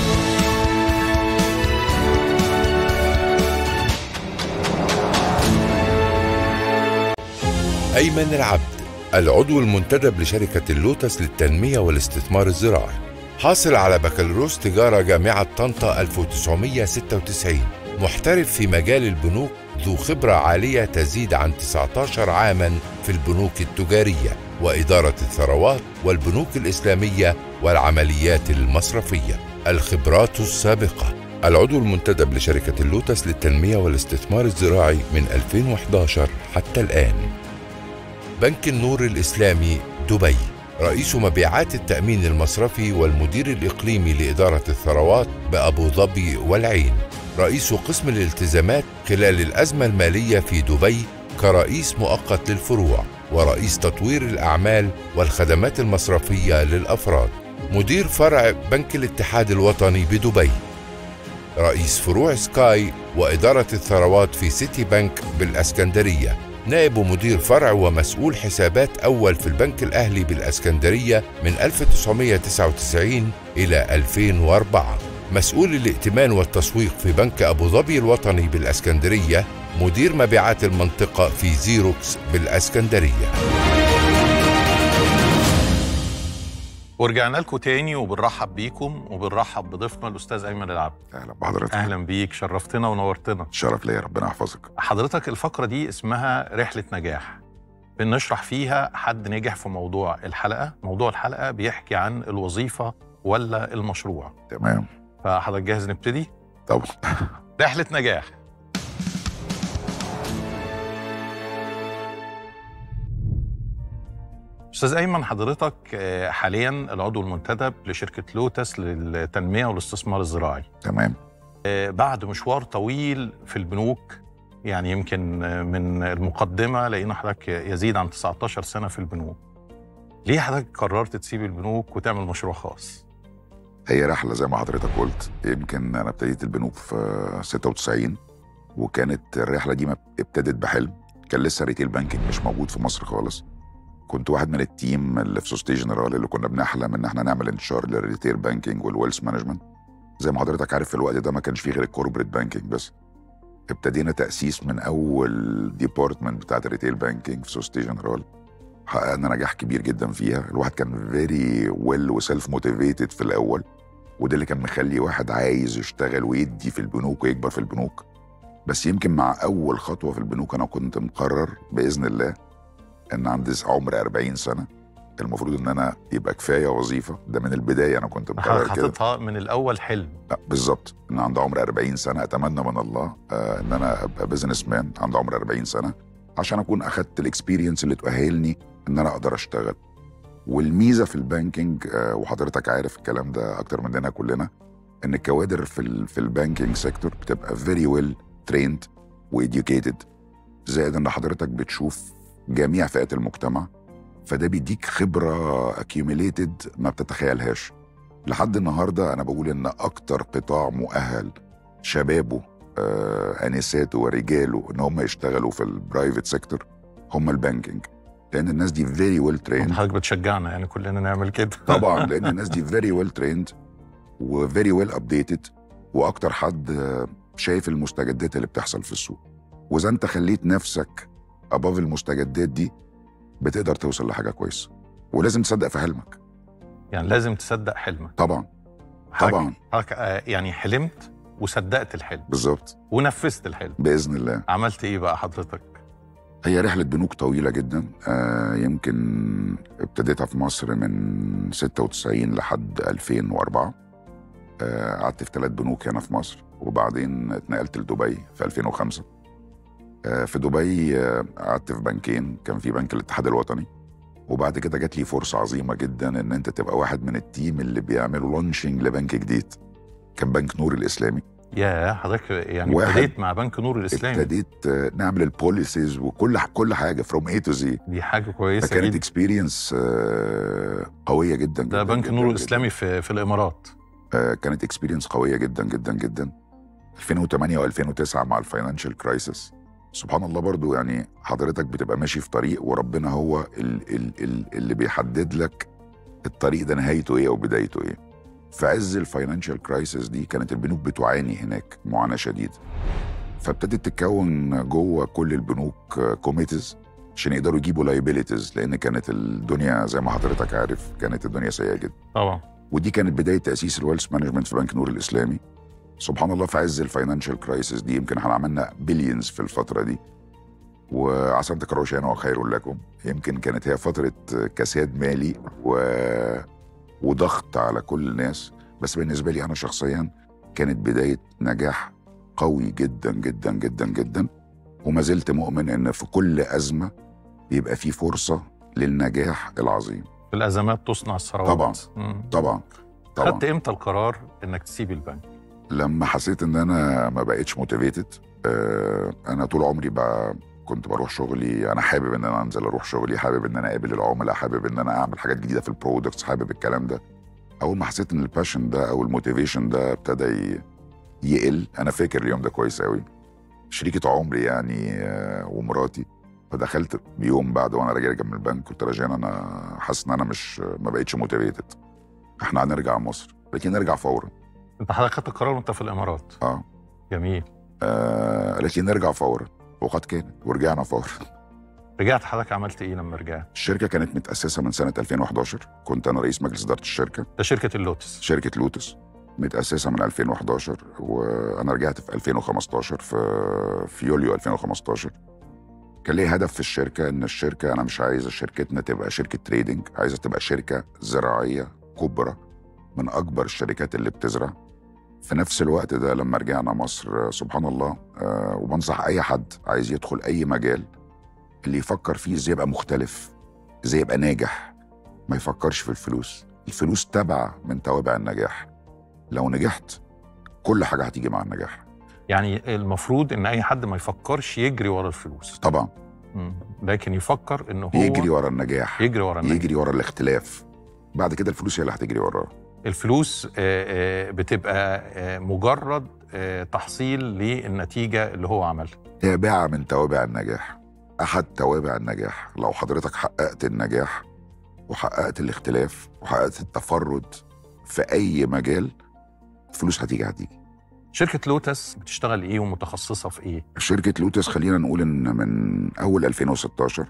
أيمن العبد العضو المنتدب لشركة اللوتس للتنمية والاستثمار الزراعي حاصل على بكالوريوس تجارة جامعة طنطا 1996 محترف في مجال البنوك ذو خبرة عالية تزيد عن 19 عاما في البنوك التجارية وإدارة الثروات والبنوك الإسلامية والعمليات المصرفية الخبرات السابقة العضو المنتدب لشركة اللوتس للتنمية والاستثمار الزراعي من 2011 حتى الآن بنك النور الإسلامي دبي رئيس مبيعات التأمين المصرفي والمدير الإقليمي لإدارة الثروات بأبو ظبي والعين رئيس قسم الالتزامات خلال الأزمة المالية في دبي كرئيس مؤقت للفروع ورئيس تطوير الأعمال والخدمات المصرفية للأفراد مدير فرع بنك الاتحاد الوطني بدبي رئيس فروع سكاي وإدارة الثروات في سيتي بنك بالأسكندرية نائب مدير فرع ومسؤول حسابات أول في البنك الأهلي بالأسكندرية من 1999 إلى 2004 مسؤول الائتمان والتسويق في بنك أبو ظبي الوطني بالأسكندرية مدير مبيعات المنطقة في زيروكس بالأسكندرية ورجعنا لكم تاني وبنرحب بيكم وبنرحب بضيفنا الأستاذ أيمن العبد اهلا بحضرتك أهلا بيك شرفتنا ونورتنا شرف ليا ربنا يحفظك حضرتك الفقرة دي اسمها رحلة نجاح بنشرح فيها حد نجح في موضوع الحلقة موضوع الحلقة بيحكي عن الوظيفة ولا المشروع تمام فحضرتك جاهز نبتدي؟ طبعا رحلة نجاح أستاذ أيمن حضرتك آه، حاليا العضو المنتدب لشركة لوتس للتنمية والاستثمار الزراعي تمام آه، بعد مشوار طويل في البنوك يعني يمكن آه، من المقدمة لقينا حضرتك يزيد عن 19 سنة في البنوك ليه حضرتك قررت تسيب البنوك وتعمل مشروع خاص؟ هي رحله زي ما حضرتك قلت يمكن انا ابتديت البنوك في 96 وكانت الرحله دي ما ابتدت بحلم كان لسه ريتيل بانكينج مش موجود في مصر خالص كنت واحد من التيم اللي في سوستي جنرال اللي كنا بنحلم ان احنا نعمل انتشار للريتيل بانكينج والويلث مانجمنت زي ما حضرتك عارف في الوقت ده ما كانش فيه غير الكوربريت بانكينج بس ابتدينا تاسيس من اول ديبارتمنت بتاعت الريتيل بانكينج في سوستي جنرال حققنا نجاح كبير جدا فيها الواحد كان فيري ويل وسيلف موتيفيتد في الاول وده اللي كان مخلي واحد عايز يشتغل ويدي في البنوك ويكبر في البنوك بس يمكن مع اول خطوه في البنوك انا كنت مقرر باذن الله ان عندي عمر 40 سنه المفروض ان انا يبقى كفايه وظيفه ده من البدايه انا كنت مقرر حضرتك كده حاططها من الأول حلم لا بالظبط ان عند عمر 40 سنه اتمنى من الله آه ان انا ابقى بزنس مان عند عمر 40 سنه عشان اكون اخدت الاكسبيرينس اللي تؤهلني ان انا اقدر اشتغل والميزه في البانكينج آه وحضرتك عارف الكلام ده اكتر مننا كلنا ان الكوادر في ال في البانكينج سيكتور بتبقى فيري ويل تريند وإديوكيتد زائد ان حضرتك بتشوف جميع فئات المجتمع فده بيديك خبره اكيوميليتد ما بتتخيلهاش لحد النهارده انا بقول ان اكتر قطاع مؤهل شبابه آه انساته ورجاله ان هم يشتغلوا في البرايفت سيكتور هم البانكينج لان الناس دي فيري ويل تريند حضرتك بتشجعنا يعني كلنا نعمل كده طبعا لان الناس دي فيري ويل تريند وفيري ويل ابديتد واكتر حد آه، شايف المستجدات اللي بتحصل في السوق واذا انت خليت نفسك اباف المستجدات دي بتقدر توصل لحاجه كويسه ولازم تصدق في حلمك يعني لازم تصدق حلمك طبعا حضرتك- طبعا حضرتك آه، يعني حلمت وصدقت الحلم بالظبط ونفذت الحلم باذن الله عملت ايه بقى حضرتك؟ هي رحلة بنوك طويلة جدا آه يمكن ابتديتها في مصر من 96 لحد 2004 آه قعدت في ثلاث بنوك هنا في مصر وبعدين اتنقلت لدبي في 2005 آه في دبي آه قعدت في بنكين كان في بنك الاتحاد الوطني وبعد كده جات لي فرصة عظيمة جدا ان انت تبقى واحد من التيم اللي بيعملوا لونشنج لبنك جديد كان بنك نور الاسلامي يا حضرتك يعني واحد. ابتديت مع بنك نور الاسلامي ابتديت آه، نعمل البوليسيز وكل كل حاجه فروم اي تو زي دي حاجه كويسه فكانت جدا اكسبيرينس قويه جدا ده جدا بنك جدا نور جدا. الاسلامي في في الامارات آه، كانت اكسبيرينس قويه جدا جدا جدا 2008 و2009 مع الفاينانشال كرايسيس سبحان الله برضو يعني حضرتك بتبقى ماشي في طريق وربنا هو ال ال ال اللي بيحدد لك الطريق ده نهايته ايه او بدايته ايه في عز الفاينانشال كرايسيس دي كانت البنوك بتعاني هناك معاناه شديده فابتدت تتكون جوه كل البنوك كوميتيز عشان يقدروا يجيبوا لايبيليتيز لان كانت الدنيا زي ما حضرتك عارف كانت الدنيا سيئه جدا طبعا ودي كانت بدايه تاسيس الويلث مانجمنت في بنك نور الاسلامي سبحان الله في عز الفاينانشال كرايسيس دي يمكن احنا عملنا بليونز في الفتره دي وعسى ان تكرهوا شيئا وخير لكم يمكن كانت هي فتره كساد مالي و... وضغط على كل الناس بس بالنسبه لي انا شخصيا كانت بدايه نجاح قوي جدا جدا جدا جدا وما زلت مؤمن ان في كل ازمه بيبقى في فرصه للنجاح العظيم في الازمات تصنع الثروات طبعاً. مم. طبعا طبعا خدت امتى القرار انك تسيب البنك لما حسيت ان انا ما بقتش موتيفيتد انا طول عمري بقى كنت بروح شغلي انا حابب ان انا انزل اروح شغلي حابب ان انا اقابل العملاء حابب ان انا اعمل حاجات جديده في البرودكتس حابب الكلام ده اول ما حسيت ان الباشن ده او الموتيفيشن ده ابتدى ي- يقل انا فاكر اليوم ده كويس قوي شريكة عمري يعني آه، ومراتي فدخلت بيوم بعد وانا راجع من البنك قلت لها جان انا حاسس ان انا مش ما بقتش موتيفيتد احنا هنرجع مصر لكن نرجع فورا انت حضرتك خدت القرار وانت في الامارات اه جميل آه قالت لي نرجع فورا وقد كان ورجعنا فورا رجعت حضرتك عملت ايه لما رجعت الشركه كانت متاسسه من سنه 2011 كنت انا رئيس مجلس اداره الشركه ده شركه اللوتس شركه لوتس متاسسه من 2011 وانا رجعت في 2015 في في يوليو 2015 كان لي هدف في الشركه ان الشركه انا مش عايز شركتنا تبقى شركه تريدنج عايزه تبقى شركه زراعيه كبرى من اكبر الشركات اللي بتزرع في نفس الوقت ده لما رجعنا مصر آه، سبحان الله آه، وبنصح اي حد عايز يدخل اي مجال اللي يفكر فيه ازاي يبقى مختلف ازاي يبقى ناجح ما يفكرش في الفلوس الفلوس تبع من توابع النجاح لو نجحت كل حاجه هتيجي مع النجاح يعني المفروض ان اي حد ما يفكرش يجري ورا الفلوس طبعا مم. لكن يفكر ان هو يجري ورا النجاح يجري ورا النجاح. يجري ورا الاختلاف بعد كده الفلوس هي اللي هتجري وراه الفلوس آه، آه، بتبقى آه، مجرد آه، تحصيل للنتيجه اللي هو عملها تابعه من توابع النجاح احد توابع النجاح لو حضرتك حققت النجاح وحققت الاختلاف وحققت التفرد في اي مجال الفلوس هتيجي هتيجي شركه لوتس بتشتغل ايه ومتخصصه في ايه شركة لوتس خلينا نقول إن من أول 2016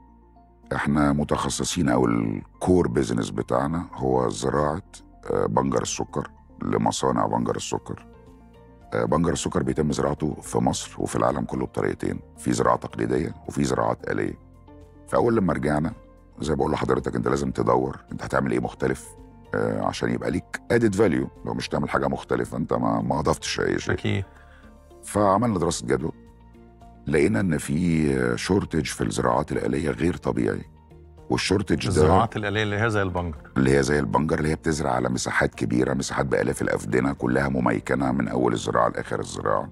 إحنا متخصصين أو الكور بيزنس بتاعنا هو زراعة آه، بنجر السكر لمصانع بنجر السكر آه، بنجر السكر بيتم زراعته في مصر وفي العالم كله بطريقتين في زراعة تقليدية وفي زراعات آلية فأول لما رجعنا زي ما بقول لحضرتك أنت لازم تدور أنت هتعمل إيه مختلف آه، عشان يبقى ليك ادد فاليو لو مش تعمل حاجه مختلفه انت ما ما اضفتش اي شيء اكيد فعملنا دراسه جدوى لقينا ان في شورتج في الزراعات الاليه غير طبيعي والشورتج ده الزراعات الاليه اللي هي زي البنجر اللي هي زي البنجر اللي هي بتزرع على مساحات كبيره مساحات بالاف الافدنه كلها مميكنه من اول الزراعه لاخر الزراعه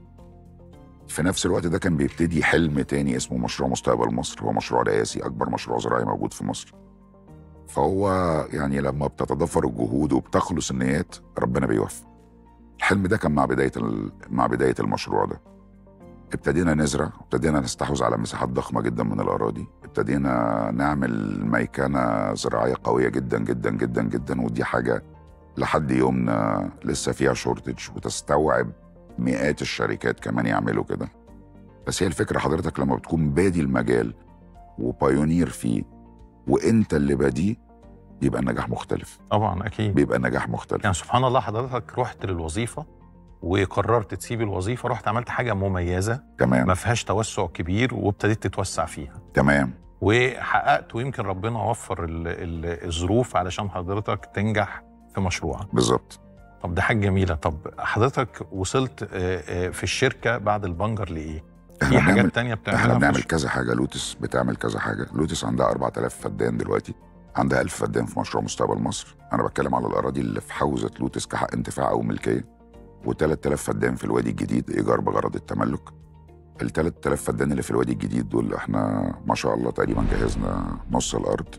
في نفس الوقت ده كان بيبتدي حلم تاني اسمه مشروع مستقبل مصر هو مشروع رئاسي اكبر مشروع زراعي موجود في مصر فهو يعني لما بتتضافر الجهود وبتخلص النيات ربنا بيوفق الحلم ده كان مع بدايه ال- مع بدايه المشروع ده ابتدينا نزرع ابتدينا نستحوذ على مساحات ضخمه جدا من الاراضي ابتدينا نعمل ميكنه زراعيه قويه جدا جدا جدا جدا ودي حاجه لحد يومنا لسه فيها شورتج وتستوعب مئات الشركات كمان يعملوا كده بس هي الفكره حضرتك لما بتكون بادي المجال وبايونير فيه وانت اللي باديه يبقى النجاح مختلف طبعا اكيد بيبقى النجاح مختلف يعني سبحان الله حضرتك رحت للوظيفه وقررت تسيب الوظيفه رحت عملت حاجه مميزه تمام ما فيهاش توسع كبير وابتديت تتوسع فيها تمام وحققت ويمكن ربنا وفر ال- ال- الظروف علشان حضرتك تنجح في مشروعك بالظبط طب ده حاجه جميله طب حضرتك وصلت آه، آه، في الشركه بعد البنجر لايه في احنا بنعمل حاجات تانية بتعملها احنا في بنعمل الش- كذا حاجه لوتس بتعمل كذا حاجه لوتس عندها 4000 فدان دلوقتي عندها 1000 فدان في مشروع مستقبل مصر انا بتكلم على الاراضي اللي في حوزه لوتس كحق انتفاع او ملكيه و3000 فدان في الوادي الجديد ايجار بغرض التملك ال 3000 فدان اللي في الوادي الجديد دول احنا ما شاء الله تقريبا جهزنا نص الارض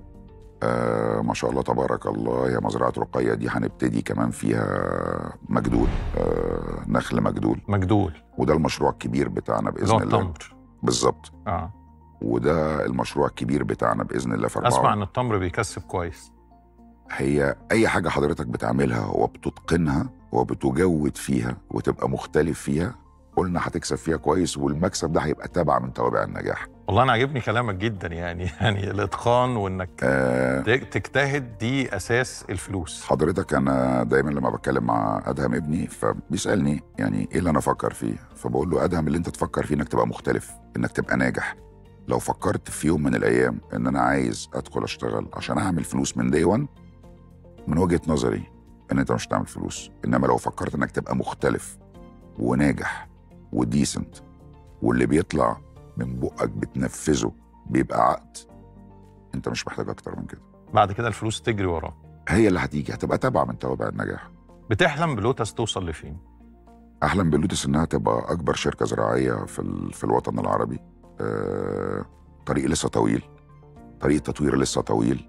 آه ما شاء الله تبارك الله يا مزرعه رقيه دي هنبتدي كمان فيها مجدول آه نخل مجدول مجدول وده المشروع الكبير بتاعنا اللي باذن هو الله التمر بالظبط اه وده المشروع الكبير بتاعنا باذن الله في 4 اسمع ان التمر بيكسب كويس هي اي حاجه حضرتك بتعملها وبتتقنها وبتجود فيها وتبقى مختلف فيها قلنا هتكسب فيها كويس والمكسب ده هيبقى تابع من توابع النجاح والله انا عاجبني كلامك جدا يعني يعني الاتقان وانك آه ت- تجتهد دي اساس الفلوس حضرتك انا دايما لما بتكلم مع ادهم ابني فبيسالني يعني ايه اللي انا افكر فيه فبقول له ادهم اللي انت تفكر فيه انك تبقى مختلف انك تبقى ناجح لو فكرت في يوم من الايام ان انا عايز ادخل اشتغل عشان اعمل فلوس من دي 1 من وجهه نظري ان انت مش هتعمل فلوس انما لو فكرت انك تبقى مختلف وناجح وديسنت واللي بيطلع من بقك بتنفذه بيبقى عقد انت مش محتاج اكتر من كده بعد كده الفلوس تجري وراه هي اللي هتيجي هتبقى تابعه من توابع النجاح بتحلم بلوتس توصل لفين احلم بلوتس انها تبقى اكبر شركه زراعيه في ال- في الوطن العربي آه، طريق لسه طويل طريق التطوير لسه طويل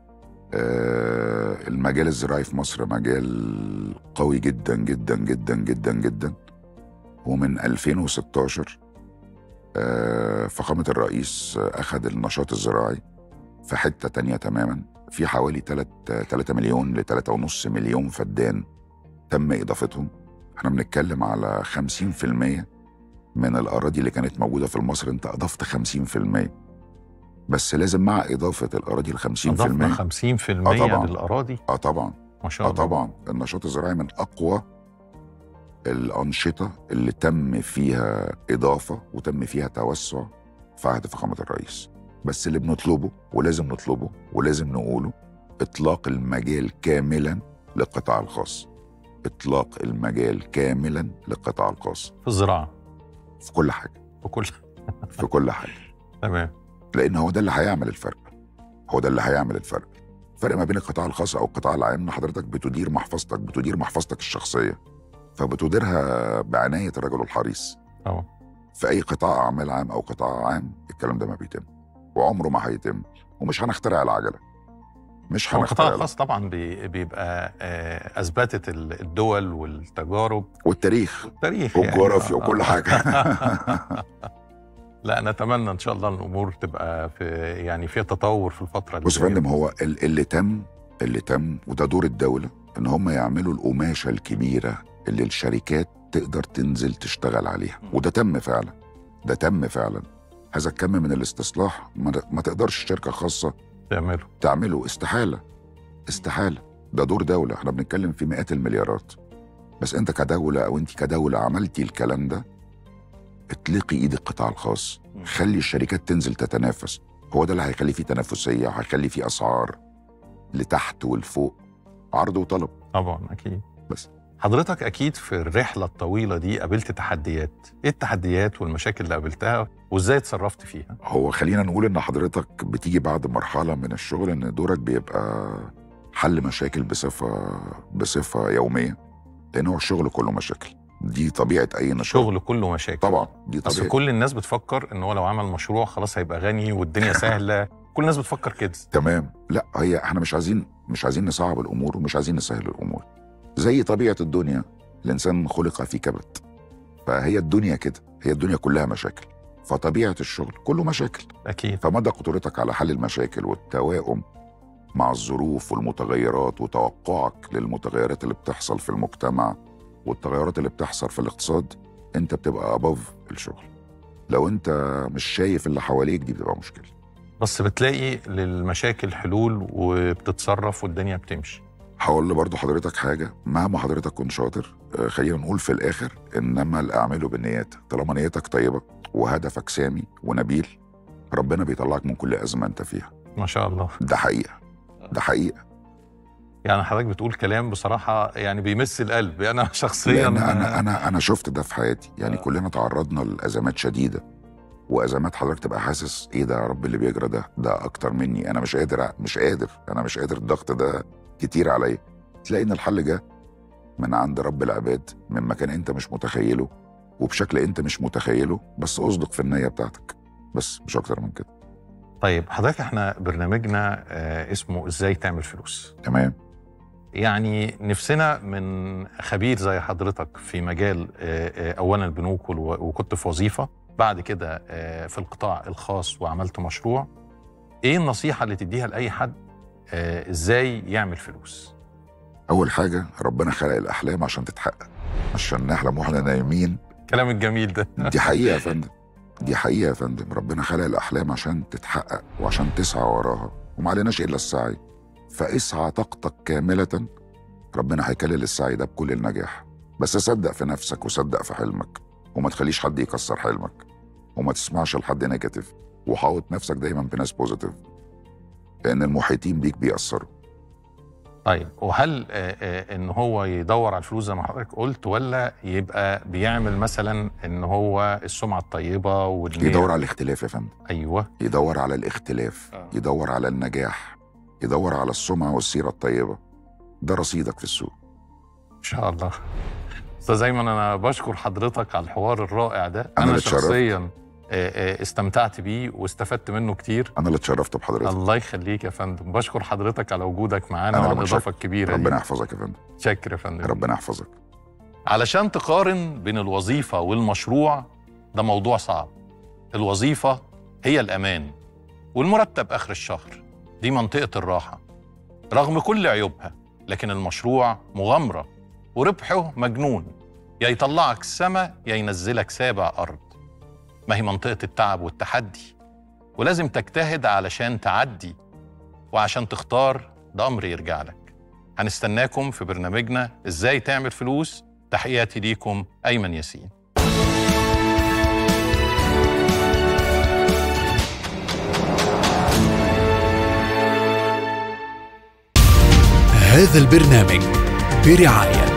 آه، المجال الزراعي في مصر مجال قوي جدا جدا جدا جدا جدا ومن 2016 آه، فخامة الرئيس آه، أخذ النشاط الزراعي في حتة تانية تماما في حوالي 3 3 مليون ل 3.5 مليون فدان تم إضافتهم احنا بنتكلم على 50% من الأراضي اللي كانت موجودة في مصر أنت أضفت 50% بس لازم مع إضافة الأراضي ال 50% اضفنا 50% آه طبعاً. للاراضي اه طبعا ما شاء اه الله طبعا النشاط الزراعي من اقوى الانشطه اللي تم فيها اضافه وتم فيها توسع في عهد فخامه الرئيس بس اللي بنطلبه ولازم نطلبه ولازم نقوله اطلاق المجال كاملا للقطاع الخاص اطلاق المجال كاملا للقطاع الخاص في الزراعه في كل حاجه بكل في كل حاجه تمام لان هو ده اللي هيعمل الفرق هو ده اللي هيعمل الفرق الفرق ما بين القطاع الخاص او القطاع العام ان حضرتك بتدير محفظتك بتدير محفظتك الشخصيه فبتديرها بعنايه الرجل الحريص اه في اي قطاع اعمال عام او قطاع عام الكلام ده ما بيتم وعمره ما هيتم ومش هنخترع العجله مش هو القطاع هنخترع الخاص طبعا بي- بيبقى آه، اثبتت ال- الدول والتجارب والتاريخ والتاريخ والجغرافيا آه. وكل حاجه لا نتمنى ان شاء الله الامور تبقى في يعني فيها تطور في الفتره اللي بص يا جاية. فندم هو ال- اللي تم اللي تم وده دور الدوله ان هم يعملوا القماشه الكبيره اللي الشركات تقدر تنزل تشتغل عليها وده تم فعلا ده تم فعلا هذا الكم من الاستصلاح ما, ما تقدرش شركه خاصه تعملوا تعمله استحاله استحاله ده دور دوله احنا بنتكلم في مئات المليارات بس انت كدوله او انت كدوله عملتي الكلام ده اطلقي ايد القطاع الخاص خلي الشركات تنزل تتنافس هو ده اللي هيخلي فيه تنافسيه وهيخلي فيه اسعار لتحت ولفوق عرض وطلب طبعا اكيد بس. حضرتك اكيد في الرحله الطويله دي قابلت تحديات ايه التحديات والمشاكل اللي قابلتها وازاي اتصرفت فيها هو خلينا نقول ان حضرتك بتيجي بعد مرحله من الشغل ان دورك بيبقى حل مشاكل بصفه بصفه يوميه لان هو الشغل كله مشاكل دي طبيعه اي نشاط الشغل كله مشاكل طبعا دي اصل طبيعه كل الناس بتفكر ان هو لو عمل مشروع خلاص هيبقى غني والدنيا سهله كل الناس بتفكر كده تمام لا هي احنا مش عايزين مش عايزين نصعب الامور ومش عايزين نسهل الامور زي طبيعه الدنيا الانسان خلق في كبد فهي الدنيا كده هي الدنيا كلها مشاكل فطبيعه الشغل كله مشاكل اكيد فمدى قدرتك على حل المشاكل والتوائم مع الظروف والمتغيرات وتوقعك للمتغيرات اللي بتحصل في المجتمع والتغيرات اللي بتحصل في الاقتصاد انت بتبقى اباف الشغل لو انت مش شايف اللي حواليك دي بتبقى مشكله بس بتلاقي للمشاكل حلول وبتتصرف والدنيا بتمشي هقول برضو حضرتك حاجة مهما حضرتك كنت شاطر آه، خلينا نقول في الآخر إنما الأعمال بالنيات طالما نيتك طيبة وهدفك سامي ونبيل ربنا بيطلعك من كل أزمة أنت فيها ما شاء الله ده حقيقة ده حقيقة يعني حضرتك بتقول كلام بصراحه يعني بيمس القلب انا شخصيا لأن أنا أنا أنا شفت ده في حياتي يعني كلنا تعرضنا لأزمات شديدة وأزمات حضرتك تبقى حاسس إيه ده يا رب اللي بيجرى ده ده أكتر مني أنا مش قادر مش قادر أنا مش قادر الضغط ده كتير عليا تلاقي إن الحل جه من عند رب العباد من مكان انت مش متخيله وبشكل انت مش متخيله بس اصدق في النيه بتاعتك بس مش اكتر من كده طيب حضرتك احنا برنامجنا آه، اسمه ازاي تعمل فلوس تمام يعني نفسنا من خبير زي حضرتك في مجال آه، آه، اولا البنوك والو- وكنت في وظيفه بعد كده آه، في القطاع الخاص وعملت مشروع ايه النصيحه اللي تديها لاي حد آه ازاي يعمل فلوس اول حاجه ربنا خلق الاحلام عشان تتحقق عشان نحلم واحنا نايمين الكلام الجميل ده دي حقيقه يا فندم دي حقيقه يا فندم ربنا خلق الاحلام عشان تتحقق وعشان تسعى وراها وما عليناش الا السعي فاسعى طاقتك كامله ربنا هيكلل السعي ده بكل النجاح بس صدق في نفسك وصدق في حلمك وما تخليش حد يكسر حلمك وما تسمعش لحد نيجاتيف وحاوط نفسك دايما بناس بوزيتيف لان المحيطين بيك بيأثروا طيب وهل آه آه ان هو يدور على الفلوس زي ما حضرتك قلت ولا يبقى بيعمل مثلا ان هو السمعه الطيبه وإن يدور على الاختلاف يا فندم ايوه يدور على الاختلاف آه. يدور على النجاح يدور على السمعة والسيرة الطيبة ده رصيدك في السوق ان شاء الله استاذ ايمن انا بشكر حضرتك على الحوار الرائع ده أنا انا اللي اتشرفت. شخصيا آه، آه، استمتعت بيه واستفدت منه كتير أنا اللي اتشرفت بحضرتك الله يخليك يا فندم بشكر حضرتك على وجودك معانا أنا وعلى اللي الاضافه الكبيره دي ربنا يحفظك يا فندم شكر يا فندم ربنا يحفظك علشان تقارن بين الوظيفة والمشروع ده موضوع صعب الوظيفة هي الأمان والمرتب آخر الشهر دي منطقة الراحة رغم كل عيوبها لكن المشروع مغامرة وربحه مجنون يا يطلعك سما يا ينزلك سابع أرض ما هي منطقة التعب والتحدي ولازم تجتهد علشان تعدي وعشان تختار ده أمر يرجع لك هنستناكم في برنامجنا إزاي تعمل فلوس تحياتي ليكم أيمن ياسين هذا البرنامج برعاية